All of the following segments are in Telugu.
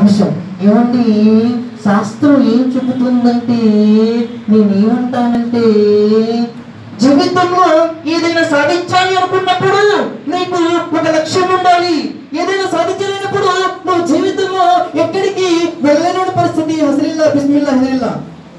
అంశం ఏమండి శాస్త్రం ఏం చెబుతుందంటే నేనేమంటానంటే జీవితంలో ఏదైనా సాధించాలి అనుకున్నప్పుడు నీకు ఒక లక్ష్యం ఉండాలి ఏదైనా సాధించలేనప్పుడు నువ్వు జీవితంలో ఎక్కడికి వెళ్ళలేని పరిస్థితి హసరిల్లా బిస్మిల్లా హసరిల్లా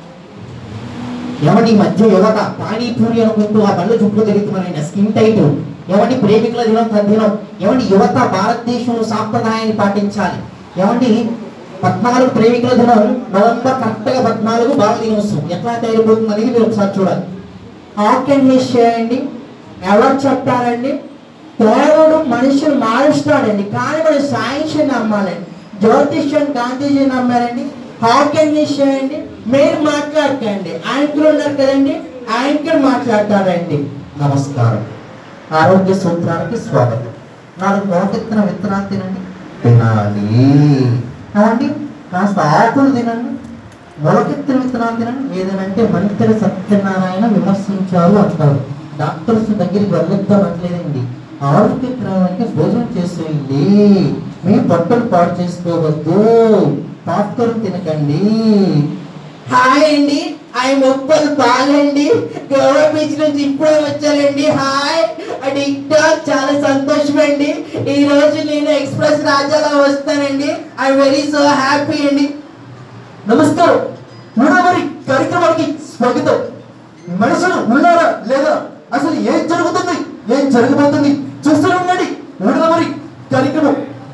ఎవరి మధ్య యువత పానీపూరి అనుకుంటూ ఆ బండ్ల చుట్టూ తిరుగుతున్నారైన స్కిన్ టైట్ ఎవరి ప్రేమికుల దినం దినం ఎవరి యువత భారతదేశంలో సాంప్రదాయాన్ని పాటించాలి ఏమండి పద్నాలుగు ప్రేమికుల దినం నవంబర్ కరెక్ట్గా పద్నాలుగు బాల దినోత్సవం ఎట్లా తయారైపోతుంది అనేది మీరు ఒకసారి చూడాలి ఆర్గనైజ్ చేయండి ఎవరు చెప్తారండి దేవుడు మనుషులు మారుస్తాడండి కానీ మనం సాయించి నమ్మాలండి జ్యోతిష్యం గాంధీజీ నమ్మారండి ఆర్గనైజ్ చేయండి మీరు మాట్లాడకండి యాంకర్ ఉన్నారు కదండి యాంకర్ మాట్లాడతారండి నమస్కారం ఆరోగ్య సూత్రానికి స్వాగతం నాలుగు మోకెత్తిన విత్తనాలు తినండి తినాలి ఏమండి కాస్త ఆకులు తినండి మొలకెత్తిన విత్తనాలు తినండి ఏదనంటే మంత్రి సత్యనారాయణ విమర్శించారు అంటారు డాక్టర్స్ దగ్గరికి వెళ్ళొద్దాం అనట్లేదండి ఆరోగ్యకరానికి భోజనం చేసేయండి మీ బట్టలు పాడు చేసుకోవద్దు పాప్కార్న్ తినకండి హాయ్ అండి ఐ మొక్కలు బాగండి గోవా బీచ్ నుంచి ఇప్పుడే వచ్చానండి హాయ్ టిక్టాక్ చాలా సంతోషం అండి ఈ రోజు నేను ఎక్స్ప్రెస్ రాజాలో వస్తానండి ఐ వెరీ సో హ్యాపీ అండి నమస్కారం మూడవరి కార్యక్రమానికి స్వాగతం మనుషులు ఉన్నారా లేదా అసలు ఏం జరుగుతుంది ఏం జరగబోతుంది చూస్తూనే ఉండండి మూడవరి కార్యక్రమం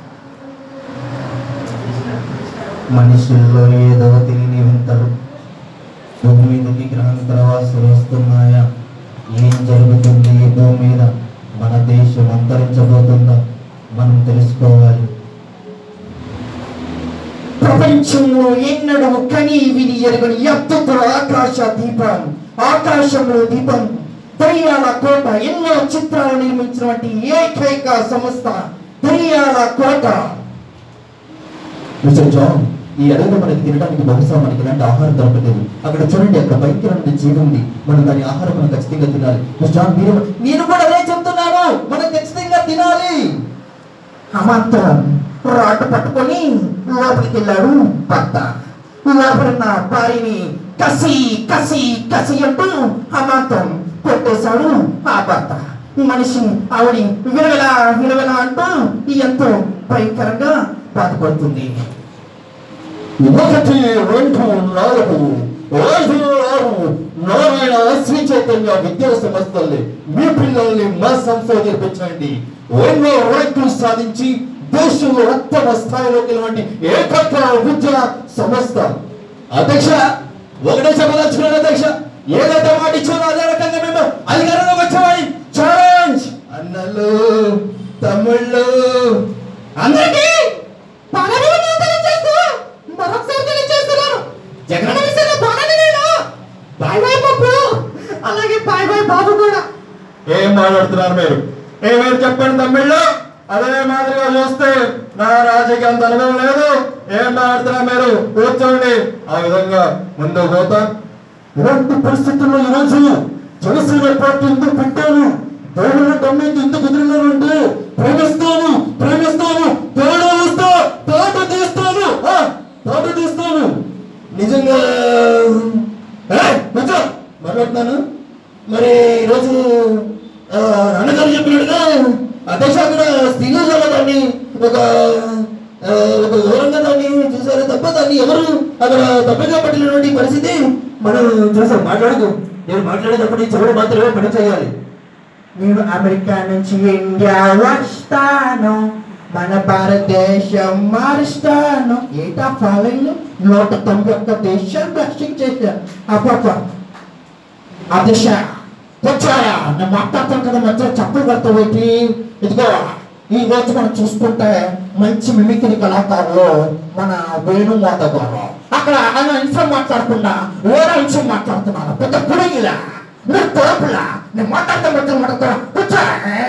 మనుషుల్లో ఏదో తెలియని వింతలు భూమి మీదకి గ్రహాంతర వాసులు వస్తున్నాయా ఏం జరుగుతుంది ఈ భూమి మీద మన దేశం అంతరించబోతుందా మనం తెలుసుకోవాలి ప్రపంచంలో ఎన్నడూ కని విని ఎరగని అద్భుత ఆకాశ దీపం ఆకాశంలో దీపం దయ్యాల కోట ఎన్నో చిత్రాలు నిర్మించినటువంటి ఏకైక సంస్థ దయ్యాల కోట మిస్టర్ జాన్ ఈ అడవిలో మనకి తినడానికి బహుశా మనకి ఇలాంటి ఆహారం దొరకలేదు అక్కడ చూడండి అక్కడ భయంకరమైన జీవి ఉంది మనం దాని ఆహారం మనం ఖచ్చితంగా తినాలి మిస్టర్ జాన్ మీరు నేను కూడా అదే చెప్తున్నాను మనం ఖచ్చితంగా తినాలి అమాంతం రాటు పట్టుకొని లోపలికి వెళ్ళాడు భర్త లోపలున్న భార్యని కసి కసి కసి అంటూ అమాంతం కొట్టేశాడు ఆ భర్త మనిషి ఆవిడి విలవిల విలవిల అంటూ ఎంతో భయంకరంగా బాధపడుతుంది ఒకటి రెండు నాలుగు ఐదు ఆరు నారాయణ శ్రీ చైతన్య విద్యా సంస్థల్ని మీ పిల్లల్ని మా సంస్థ నేర్పించండి ఎన్నో ర్యాంకులు సాధించి దేశంలో ఉత్తమ స్థాయిలోకి వెళ్ళినటువంటి ఏకైక విద్యా సంస్థ అధ్యక్ష ఒకటే చెప్పదలుచుకున్నాను అధ్యక్ష ఏదైతే మాట ఇచ్చారో అదే రకంగా మేము అధికారంలోకి వచ్చేవాడి ఛాలెంజ్ అన్నలు తమ్ముళ్ళు అందరికీ పాలనీయం తెలియజేస్తూ మరొకసారి తెలియజేస్తున్నాను జగన్ విషయంలో బాగానే నేను బాయ్ బాయ్ పప్పు అలాగే బాయ్ బాయ్ బాబు కూడా ఏం మాట్లాడుతున్నారు మీరు ఏమేమి చెప్పండి తమ్మిళ్ళు అదే మాదిరిగా చూస్తే నా రాజకీయ అంత అనుభవం లేదు ఏం మాట్లాడుతున్నారు మీరు కూర్చోండి ఆ విధంగా ముందుకు పోతా ఇలాంటి పరిస్థితుల్లో ఈరోజు జనసేన పార్టీ ఎందుకు పెట్టాను దేవుళ్ళ గమ్యం ఎందుకు కుదిరినానంటే ప్రేమిస్తాను ప్రేమిస్తాను తేడా వస్తా తోట తీస్తాను ఆ, తోట తీస్తాను నిజంగా ఏయ్, కూర్చో మాట్లాడుతున్నాను మరి ఈరోజు ఆ, అన్నగారు చెప్పినట్టుగా అధ్యక్ష అక్కడ స్త్రీలలో దాన్ని ఒక ఆ, ఒక ఘోరంగా దాన్ని చూసారు తప్ప దాన్ని ఎవరు అక్కడ తప్పగా పట్టినటువంటి పరిస్థితి మనం చూసాం మాట్లాడుకో నేను మాట్లాడేటప్పుడు ఈ చెవుడు మాత్రమే పని చేయాలి నేను అమెరికా నుంచి ఇండియా వస్తాను మన భారతదేశం మారుస్తాను ఏటా ఫాలోయింగ్ నూట తొంభై ఒక్క దేశాలు బ్లాస్టింగ్ చేశాను అప్ప అధ్యక్ష వచ్చాయా నేను మాట్లాడతాను కదా మంచిగా చప్పులు పడతావు ఏంటి ఇదిగో ఈ రోజు మనం చూసుకుంటే మంచి మిమిక్రీ కళాకారులు మన వేణుమాత గారు అక్కడ ఆయన అంశం మాట్లాడకుండా వేరే అంశం మాట్లాడుతున్నారు పెద్ద పుడిగిలా మీరు తోపులా నేను మాట్లాడతా మొత్తం మాట్లాడతా కూర్చో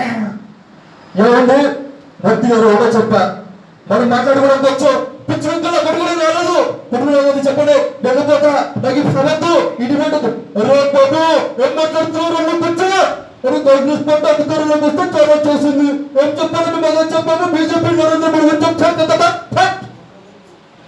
ఏమండి వ్యక్తి గారు ఒకటే చెప్పా మనం మాట్లాడుకోవడానికి వచ్చు పిచ్చి వెంకల్లో కొడుకునే రాలేదు కొడుకునే ఏమని చెప్పండి లేకపోతే నాకు సమద్దు ఇది పెట్టదు రే బాబు ఏం మాట్లాడుతున్నారు అన్న పిచ్చగా అని కాంగ్రెస్ పార్టీ అధికారంలోకి వస్తే చాలా చేసింది ఏం చెప్పాలని మళ్ళీ చెప్పాను బీజేపీ నరేంద్ర మోడీ ఏం చెప్తాను కదా ఫట్!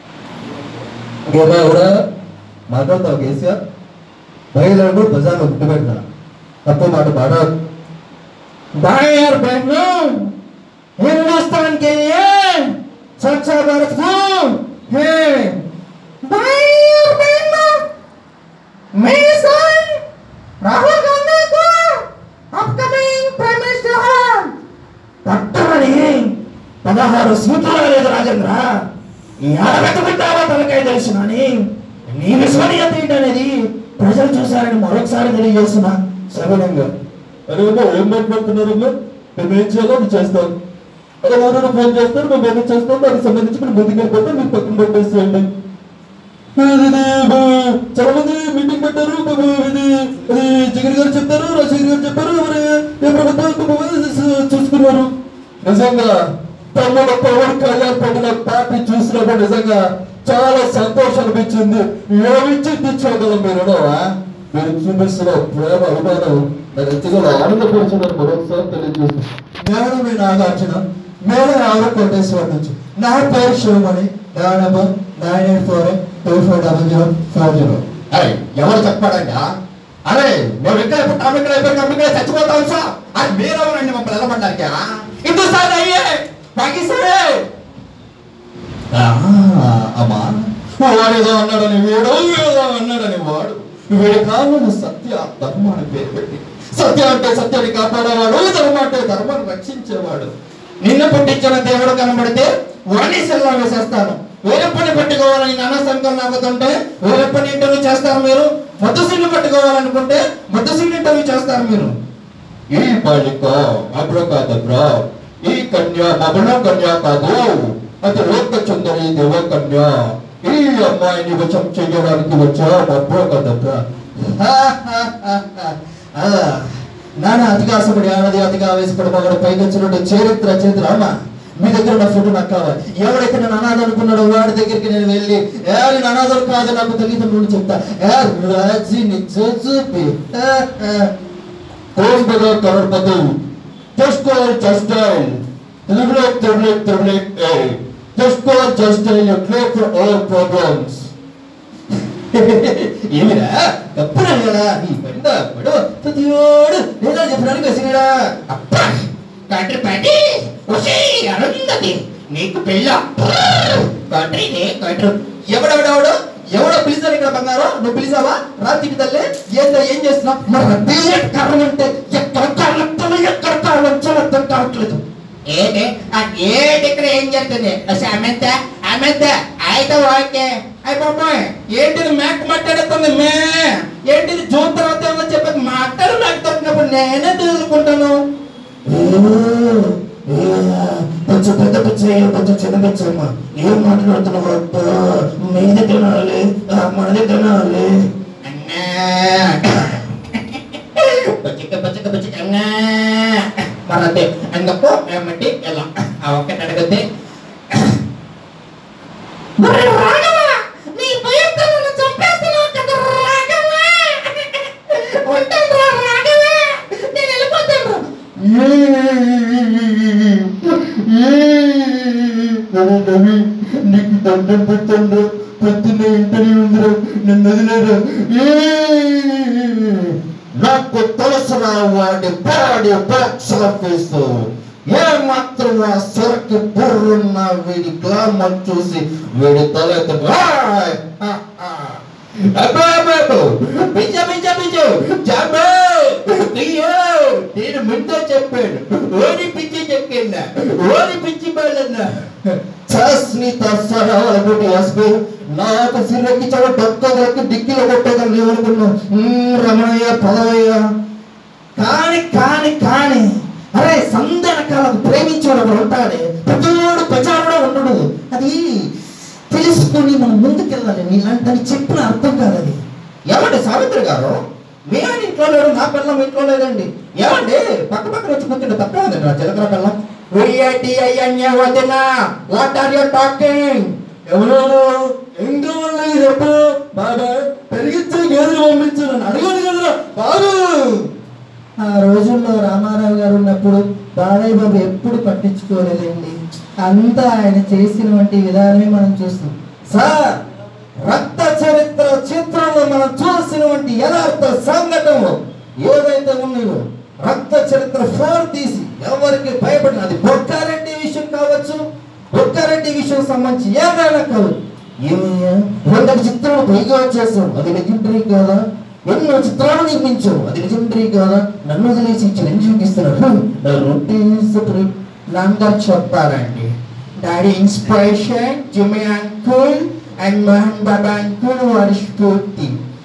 ఇంకేమో ఎవడా మాట్లాడతావు కేసీఆర్ మహిళలను బజార్లో గుడ్డు పెడతా తప్పు మాట మాట दायर बहनों हिंदुस्तान के लिए स्वच्छ भारत है दायर बहनों मैं सर राहुल गांधी को अपकमिंग प्राइम मिनिस्टर है పట్టమని పదహారు సీట్లు లేదు రాజేంద్ర ఎడబెట్టుకుంటావా తనకై తెలుసునని నీ విశ్వనీయత ఏంటనేది ప్రజలు చూశారని మరొకసారి తెలియజేస్తున్నా సవినంగా అరే అమ్మా ఏం మాట్లాడుతున్నారు అమ్మా మేము ఏం చేయాలో అది చేస్తాం అదే ఎవరైనా ఫోన్ చేస్తారు మేము ఏమి చేస్తాం దానికి సంబంధించి మీరు ముందుకు వెళ్ళిపోతే మీరు పక్కన పెట్టేసేయండి ఇది, చాలా మంది మీటింగ్ పెట్టారు బాబు, ఇది అది జగన్ గారు చెప్తారు రాజశేఖర్ గారు చెప్పారు మరి ఏ ప్రభుత్వం బాబు చూ- చూసుకున్నారు నిజంగా తమ్ముడు పవన్ కళ్యాణ్ పెట్టిన పార్టీ చూసినప్పుడు నిజంగా చాలా సంతోషం అనిపించింది ఏమిచ్చి తెచ్చుకోగలం మీరు మీరు చూపిస్తున్న ప్రేమ అభిమానం నాకు ఎంతగా ఆనందపరుచున్నారు మరొకసారి తెలియజేస్తుంది నేను మీ నాగార్జున మేడే ఆవిడ కోటేశ్వర నుంచి నా పేరు శివమణి నా number nine eight four eight two four double zero four zero అరే ఎవరు చెప్పాడండి అరే మేము ఇక్కడ ఇప్పుడు టమ్ ఇక్కడ అయిపోయి టమ్ ఇక్కడ చచ్చిపోతాం సార్ అది మీరెవరండి మమ్మల్ని వెళ్ళమంటానికి హిందుస్థాన్ అయ్యే పాకిస్తాన్ అమ్మా వాడు ఏదో అన్నాడని వీడు ఏదో అన్నాడని వాడు వీడి కారణం సత్య ధర్మ అని పేరు పెట్టి సత్య అంటే సత్యాన్ని కాపాడేవాడు ధర్మ అంటే ధర్మాన్ని రక్షించేవాడు నిన్ను పుట్టించిన దేవుడు కనబడితే వాణి సెల్లా వేసేస్తాను వేరే పని పెట్టుకోవాలని నాన్న సంఘం లాగుతుంటే వేరే పని ఇంటర్వ్యూ చేస్తారు మీరు మొద్దు సీన్లు పెట్టుకోవాలనుకుంటే మొద్దు సీన్ ఇంటర్వ్యూ చేస్తారు మీరు ఈ బాలిక అబ్రకాదబ్రా ఈ కన్య మగన కన్య కాదు అది లోక చుందరి దేవ కన్య ఈ అమ్మాయిని వశం చేయడానికి వచ్చా అబ్రకాదబ్రా నాన్న అతిగా ఆశపడి ఆనది అతిగా ఆవేశపడి మగడు పైకి వచ్చినట్టు చరిత్ర చరిత్ర అమ్మా మీ దగ్గర ఉన్న ఫోటో నాకు కావాలి ఎవడైతే నేను అనాథ అనుకున్నాడో వాడి దగ్గరికి నేను వెళ్ళి ఏ నేను అనాథలు కాదు నాకు తల్లిదండ్రులు చెప్తా ఏ రాజీ నిజ చూపి Kaun Bana Crorepati just call just dial triplet triplet triplet a just call just dial you clear for all problems ఏమిరా తప్పురా కదా నీ బండ పడు ప్రతియోడు లేదా చెప్పడానికి వచ్చినాడా అబ్బా కంట్రి పాటి వచ్చి అరుంధతి నీకు పెళ్ళ కంట్రీ నే కంట్రీ ఎవడెవడెవడు ఎవడో పిలిచారు ఇక్కడ బంగారం నువ్వు పిలిచావా రాత్రికి తల్లి ఏందో ఏం చేస్తున్నావు మరి బియ్యం కర్రం అంటే ఎక్కడ కాళ్ళతో ఎక్కడ కాళ్ళొచ్చో అర్థం కావట్లేదు ఏంటి ఏంటి ఇక్కడ ఏం జరుగుతుంది అమెంత అమెంత అయితే ఓకే అయ్యి బాబాయ్ ఏంటిది మేక మాట్లాడుతుంది మే ఏంటిది జూన్ తర్వాత ఏమో చెప్పి మాట్లాడు నాకు తప్పినప్పుడు నేనే తెలుసుకుంటాను కొంచెం పెద్ద పిచ్చ కొంచెం చిన్న పిచ్చమ్మ ఏం మాట్లాడుతున్నావు అబ్బా మీ దగ్గర నాలి మన దగ్గర నాలి పచ్చిక పచ్చిక పచ్చిక మనతే అందుకు ఏమంటే ఎలా ఆ ఒక్కటి అడగతే నీ భయంతో నన్ను చంపేస్తున్నావు కదా రాఘవా ఉంటాను రా రాఘవా నేను వెళ్ళిపోతాను నీకు దండం పెట్టండు పొద్దున్న ఇంటర్వ్యూ ఉందిరా నన్ను వదిలేరా నాకు తెలుసురా వాడి బాడీ బాక్స్ ఆఫీస్ ఏ మాత్రం ఆ సొరకి బుర్రున్న వీడి గ్లామర్ చూసి వీడి తల ఎత్తుడు. ఆయ్! హా, హా. అబ్బో, అబ్బో, అబ్బో. పిచ్చ పిచ్చ పిచ్చు జబ్బో అయ్యో నేను ముందే చెప్పాను ఓడి పిచ్చి చెప్పిందా ఓడి పిచ్చి బాలన్నా శాస్మిత సరాలబుడి ఎస్పీ నాకు సిరకి చవ డొక్కదొక్కి డిక్కిలో కొట్టగలను ఏమనుకున్నావు మ్మ్, రమణయ్య పదవయ్య కాని కాని కాని అరే సందనకాలకు ప్రేమించేవాడు ఒకడు ఉంటాడే ప్రతివాడు ప్రచారంలో ఉండడు అది తెలుసుకొని మనం ముందుకెళ్ళాలి నీలాంటి చెప్పిన అర్థం కాదు అది ఏమండి సావిత్రి గారు మీ ఆయన ఇంట్లో లేడు నా పిల్లం ఇంట్లో లేదండి ఏమండి పక్క పక్కన వచ్చి కూర్చుంటే తప్పే ఉంది నా చిలకర పిల్లం వాట్ ఆర్ యూ టాకింగ్ ఎవరు ఎంతో ఎప్పుడు బాబా పెరిగించే గేదెలు పంపించాను అడగాలి కదరా బాబు ఆ రోజుల్లో రామారావు గారు ఉన్నప్పుడు బాలయ్య బాబు ఎప్పుడు పట్టించుకోలేదండి అంతా ఆయన చేసినటువంటి విధానమే మనం చూస్తాం సార్ రక్త జరగాల్సినటువంటి యథార్థ సంఘటనలు ఏదైతే ఉన్నాయో రక్త చరిత్ర ఫోర్ తీసి ఎవరికి భయపడిన అది బొక్కారెడ్డి విషయం కావచ్చు బొక్కారెడ్డి విషయం సంబంధించి ఏదైనా కాదు ఏమయ్యా వందల చిత్రాలు పైగా చేశావు అది లెజెండరీ కాదా ఎన్నో చిత్రాలు నిర్మించావు అది లెజెండరీ కాదా నన్ను వదిలేసి చిరంజీవికి ఇస్తున్నాడు నా రొటీన్ సెపరేట్ నాన్నగారు చెప్పారండి daddy inspiration Jimmy uncle and Mohan Baba uncle వారి స్ఫూర్తి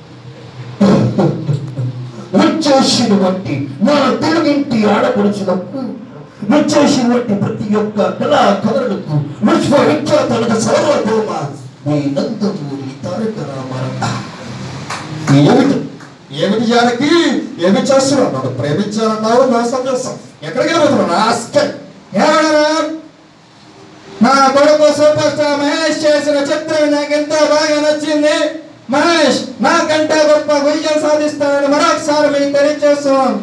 వచ్చేసినటువంటి నా తెలుగింటి ఆడపడుచులకు వచ్చేసినటువంటి ప్రతి ఒక్క కళాకారులకు విశ్వవిఖ్యాత సర్వభౌమ మీ నందమూరి తారక రామారావు ఏమిటి ఏమిటి జానకి ఏమి చేస్తున్నావు నన్ను ప్రేమించాలన్నావు నా సందేశం ఎక్కడికి వెళ్ళిపోతున్నావు నా ఆస్కర్ ఏమన్నా నా కొడుకు సూపర్ స్టార్ మహేష్ చేసిన చిత్రం నాకు ఎంతో బాగా నచ్చింది మహేష్ నాకంటే గొప్ప విజయం సాధిస్తానని మరొకసారి మీకు తెలియజేస్తున్నాం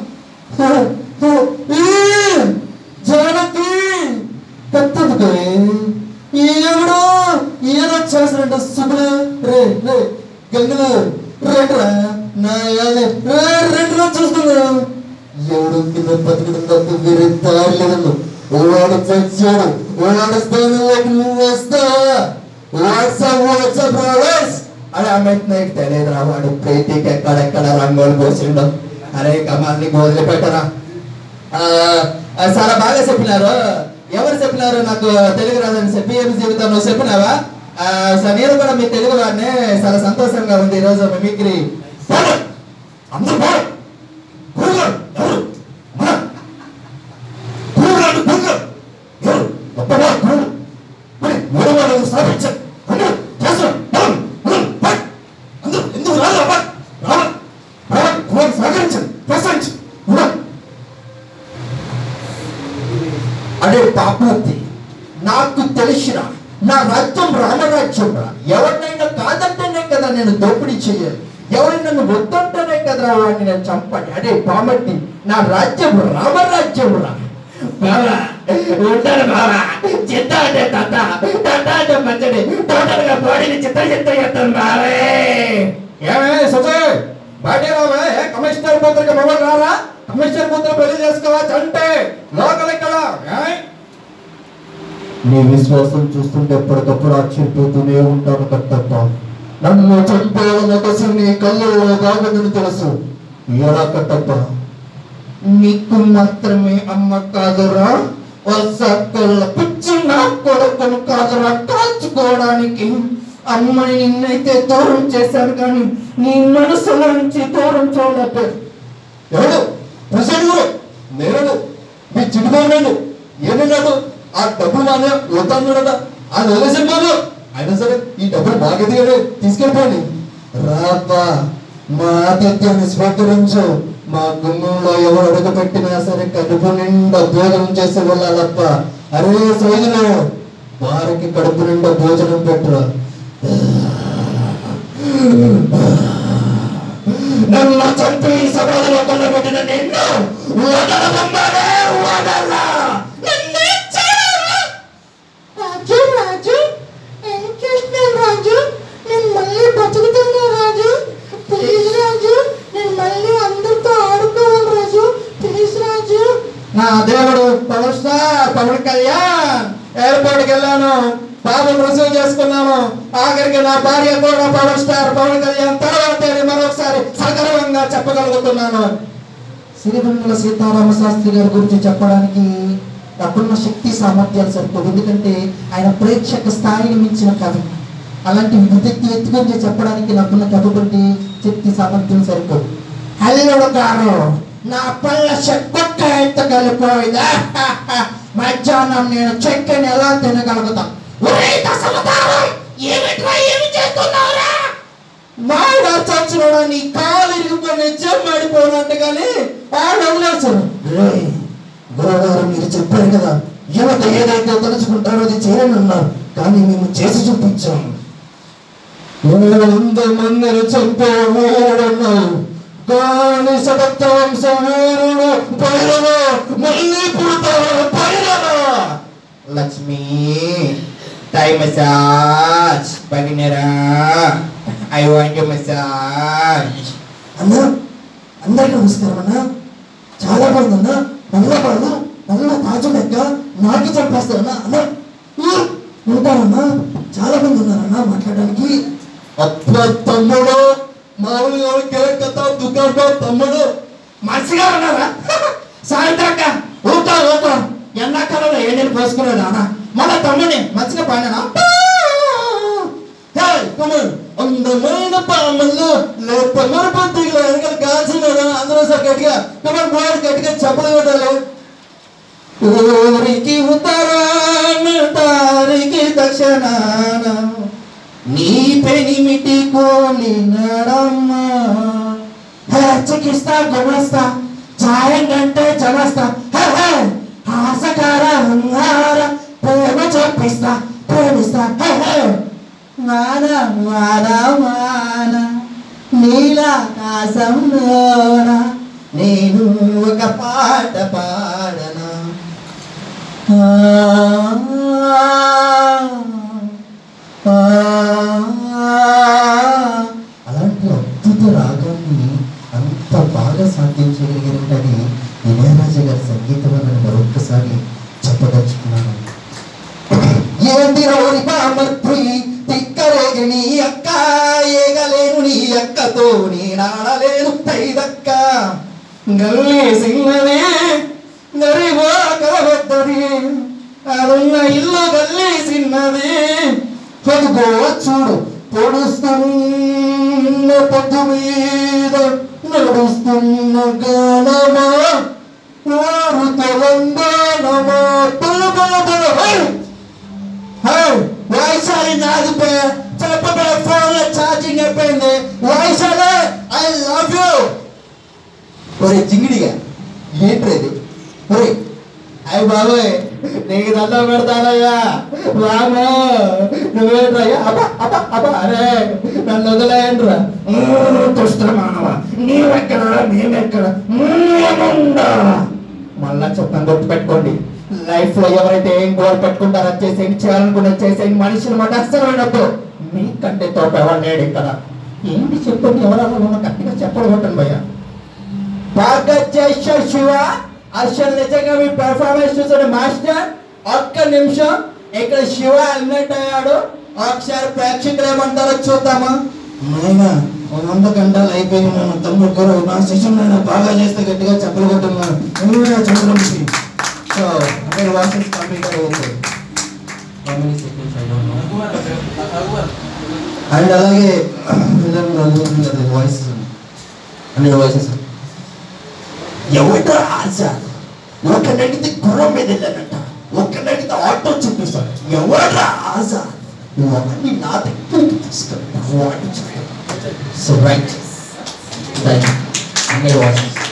జానకి పెద్దది ఈవిడు ఈయన చేసినట్టు సుబ్బులు రే రే గంగులు రెండురా నా యాదే రెండు చూసుకున్నాం ఎవడు కింద బతుకుతున్నట్టు వేరే దారి లేదన్ను వాడు చచ్చాడు వాడు స్థానంలోకి నువ్వు వస్తావా వాట్సాప్ వాట్సాప్ రావేస్ అని అమ్మాయి నాకు తెలియదురా వాడు ప్రీతికి ఎక్కడెక్కడ రంగులు పోసిండు అరే కమాల్ని వదిలిపెట్టరా ఆ, ఆ, చాలా బాగా చెప్పినారు ఎవరు చెప్పినారు నాకు తెలుగు రాదని చెప్పి ఏమి జీవితం నువ్వు చెప్పినావా ఆ, స- నేను కూడా మీ తెలుగు వాడిని చాలా సంతోషంగా ఉంది ఈరోజు మిమిక్రీ అందరూ బాగా గురుగారు ఎవరు మన గురుగారు గురుగారు ఎవరు గొప్పగా గురువు మరి మూడు వాళ్ళు స్థాపించారు అందరూ చేస్తున్నారు మనం మనం పై అందరూ ఎందుకు రాదు అబ్బా రావాలి రావాలి కుమారు సహకరించండి ప్రోత్సహించండి కుమార్ అదే పాపతి నాకు తెలిసిన నా రాజ్యం రామరాజ్యం రా ఎవరినైనా కాదంటేనే కదా నేను దోపిడీ చేయాలి ఎవరైనా నన్ను వద్దంటేనే కదా వాడిని నేను చంపాలి అదే పామట్టి నా రాజ్యం రామరాజ్యం రా బావా ఉంటాను బావా చిత్త అంటే తాత తాత అంటే మంచడి టోటల్ గా బాడీని చిత్త చిత్త చేస్తాను బావే ఏమే సుజయ్ బయట రావే ఏ కమిషనర్ కూతురికి మొబైల్ రారా కమిషనర్ కూతురు పెళ్లి చేసుకోవా చంటే లోకల్ ఇక్కడ ఏయ్? నీ విశ్వాసం చూస్తుంటే ఎప్పటికప్పుడు ఆశ్చర్యపోతూనే ఉంటాను కట్టప్ప నన్ను చంపేయాలన్న కసి నీ కళ్ళల్లో బాగుందని తెలుసు ఎలా కట్టప్ప నీకు మాత్రమే అమ్మ కాదురా వసక్కల పిచ్చి నా కొడుకును కాదురా కాల్చుకోవడానికి అమ్మని నిన్నైతే దూరం చేశాను కానీ నీ మనసులో నుంచి దూరం చేయలేకపోయాను ఎవడు ప్రసాద్ గారు నేను మీ చిన్నబాబు ఏమన్నాడు ఆ డబ్బులు మానే వద్దన్నాడట ఆయన వదిలేసాడు అయినా సరే ఈ డబ్బులు బాగా ఎదిగాడు తీసుకెళ్ళిపోండి రాబ్బా మా ఆతిథ్యాన్ని స్వీకరించు మా గుమ్మంలో ఎవరు అడుగు పెట్టినా సరే కడుపు నిండా భోజనం చేసి వెళ్ళాలప్ప అరే సోదరు వారికి కడుపు నిండా భోజనం పెట్టురా నన్ను చంపి సమాధిలో కొల్లబెట్టిన నిన్ను వదలబొమ్మనే వదల నిన్నే చేయరా రాజు రాజు ఏం చేస్తున్నావు రాజు నేను మళ్ళీ బతుకుతున్నా రాజు ప్లీజ్ రాజు నేను మళ్ళీ అందరితో ఆడుకోవాలి రాజు ప్లీజ్ రాజు నా దేవుడు పవర్ స్టార్ పవన్ కళ్యాణ్ ఎయిర్పోర్ట్కి వెళ్ళాను బాబుని రిసీవ్ చేసుకున్నాను ఆఖరికి నా భార్య కూడా పవర్ స్టార్ పవన్ కళ్యాణ్ తర్వాత మరొకసారి సగర్వంగా చెప్పగలుగుతున్నాను సిరివెన్నెల సీతారామ శాస్త్రి గారి గురించి చెప్పడానికి నాకున్న శక్తి సామర్థ్యాలు సరిపోదు ఎందుకంటే ఆయన ప్రేక్షక స్థాయిని మించిన కవి అలాంటి విధెత్తి ఎత్తుకొని చెప్పడానికి నాకున్న కవిబట్టి శక్తి సామర్థ్యం సరిపోదు హల్లుడు గారు నా పళ్ళ చెక్కొక్క ఎత్తగలిపోయిందా మధ్యాహ్నం నేను చెక్కని ఎలా తినగలుగుతాం ఒరేయ్ దశవతారం! ఏమిట్రా ఏమి చేస్తున్నావురా మాడ చచ్చుడా నీ కాలు ఇరుగుకొని చెమ్మడిపోనట్టు కానీ వాడు వదిలేశారు గురుగారు మీరు చెప్పారు కదా యువత ఏదైతే తలుచుకుంటారో అది చేయనన్నారు కానీ మేము చేసి చూపించాం వంద మందిని చంపే వీరుడున్నావు కానీ సదత్త వంశ వీరుడు పైరవ మళ్ళీ పుడతావు పైరవ లక్ష్మి టైం మసాజ్ పగినరా ఐ వాంట్ మసాజ్ అన్న అందరికీ నమస్కారం అన్న చాలా బాగుంది అన్న నల్ల పాలు నల్ల తాజు లెక్క నాకి చంపేస్తారన్న అన్న ఈ, ఉంటారన్నా చాలా మంది ఉన్నారన్న మాట్లాడడానికి అబ్బా తమ్ముడు మామూలుగా కేక్ కథ దుకాణంలో తమ్ముడు మంచిగా ఉన్నారా సాయంత్రక్క ఊతా ఊతా ఎండాకాలంలో ఏ నేను పోసుకునేదా అన్న మళ్ళా తమ్ముని మంచిగా పాడినా హే కమన్ అందమైన పామల్లో లేప మరపంతిలో వెనకాల కాల్సిన అందరూ సార్ గట్టిగా కమన్ బాయ్ గట్టిగా చెప్పలు కొట్టాలి ఊరికి ఉత్తరాన తారికి దక్షిణాన నీ పెనిమిటి కోలి నడమ్మా చికిస్తా గుమస్తా చాయం కంటే చమస్తా హే, హే. హాసకార హంగార ప్రేమ చూపిస్తా ప్రేమిస్తా హే, హే. వాన వాన వాన నీలాకాశంలోన నేను ఒక పాట పాడనా ఆ, ఆ, అలాంటి అద్భుత రాగాన్ని అంత బాగా సాధించగలిగినని ఇళయరాజా గారి సంగీతం అని మరొక్కసారి చెప్పదలుచుకున్నాను ఏంది రోరి బామర్తి తిక్కరేగి నీ అక్క ఏగలేను నీ అక్కతో నీ నాడలేను తైదక్క గల్లీ సింగనే గరిబో కలవద్దది అదున్న ఇల్లు గల్లీ సిన్నది పొదుగో చూడు పొడుస్తున్న పొద్దు మీద నడుస్తున్న గానమా ఊరు తెలంగాణమా బల బల బల హై! హై వైశాలి నాది పే చెప్పబే ఫోన్ లో ఛార్జింగ్ అయిపోయింది వైశాలి ఐ లవ్ యూ ఒరే జింగిడిగా ఏంట్రేది ఒరే అయ్య బాబోయ్ నీకు దండం పెడతానయ్యా రామో నువ్వేంట్రయ్యా అబ్బ అబ్బ అబ్బ అరే నన్ను వదిలేయండిరా దుష్ట మానవ నీవెక్కడ మేమెక్కడ మేముండా మళ్ళా చెప్తాను గుర్తు పెట్టుకోండి లైఫ్ లో ఎవరైతే ఏం గోల్ పెట్టుకుంటారో అది చేసేయండి చేయాలనుకున్న చేసేయండి మనుషులు మాట అస్సలు మీకంటే తోట ఎవరు లేడు ఇక్కడ ఏంటి చెప్పండి ఎవరన్నా గట్టిగా చెప్పడం కొట్టండి భయ్యా బాగా చేసా శివ అసలు నిజంగా మీ పెర్ఫార్మెన్స్ చూసాడు మాస్టర్ ఒక్క నిమిషం ఇక్కడ శివ ఎలిమినేట్ అయ్యాడు ఒకసారి ప్రేక్షకులు ఏమంటారో చూద్దామా నాయన వంద గంటలు అయిపోయింది నన్ను తమ్ముడు గారు నా శిష్యుడు నాయన బాగా చేస్తే గట్టిగా చెప్పలు కొట్టున్నాను నువ్వే Chandramukhi so hundred voices complete అయ్యింది How many seconds? I don't know. And అలాగే వాయిస్ హండ్రెడ్ వాయిసెస్ ఎవరితో ఆశ ఒకనడిగితే గుర్రం మీద వెళ్ళానంట ఒకనడిగితే ఆటో చూపిస్తాడు ఎవరా ఆశ నువ్వు అవన్నీ నా దగ్గరికి తీసుకెళ్ళి వాటి so right right hundred voices